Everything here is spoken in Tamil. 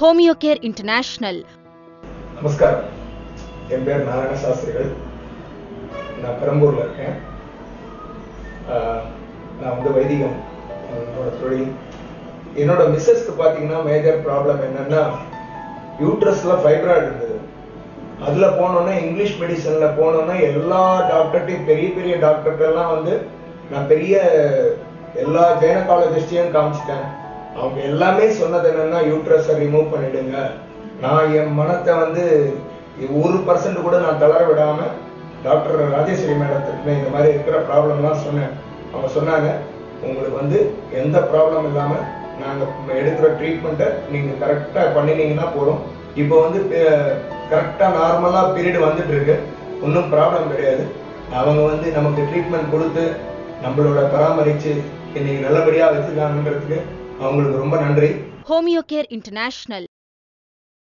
ஹோமியோ கேர் இன்டர்நேஷனல் நமஸ்காரம் என் பேர் நாராயண சாஸ்திரிகள் நான் பெரம்பூரில் இருக்கேன் ஆஹ் நான் வந்து வைதிகம் என்னோட தொழில் என்னோட மிஸ்ஸஸ்க்கு பார்த்தீங்கன்னா மேஜர் ப்ராப்ளம் என்னன்னா யூட்ரஸ்ல ஃபைப்ராய்டு இருந்தது அதுல போனோன்னே இங்கிலீஷ் மெடிசன்ல போனோன்னே எல்லா டாக்டர்ட்டையும் பெரிய பெரிய டாக்டர்கிட்டலாம் வந்து நான் பெரிய எல்லா கைனகாலஜிஸ்டையும் காமிச்சிட்டேன் அவங்க எல்லாமே சொன்னது என்னன்னா யூட்ரஸை ரிமூவ் பண்ணிடுங்க நான் என் மனத்தை வந்து ஒரு பர்சன்ட் கூட நான் தளர விடாம டாக்டர் ராஜேஸ்வரி மேடத்துக்கு இந்த மாதிரி இருக்கிற ப்ராப்ளம்லாம் சொன்னேன் அவங்க சொன்னாங்க உங்களுக்கு வந்து எந்த ப்ராப்ளம் இல்லாம நாங்க எடுக்கிற ட்ரீட்மெண்ட்டை நீங்க கரெக்டா பண்ணினீங்கன்னா போதும் இப்போ வந்து கரெக்டா நார்மலா பீரியட் வந்துட்டு இருக்கு ஒன்றும் ப்ராப்ளம் கிடையாது அவங்க வந்து நமக்கு ட்ரீட்மெண்ட் கொடுத்து நம்மளோட பராமரிச்சு இன்னைக்கு நல்லபடியா வச்சிருக்காங்கன்றதுக்கு அவங்களுக்கு ரொம்ப நன்றி ஹோமியோ கேர் இன்டர்நேஷனல்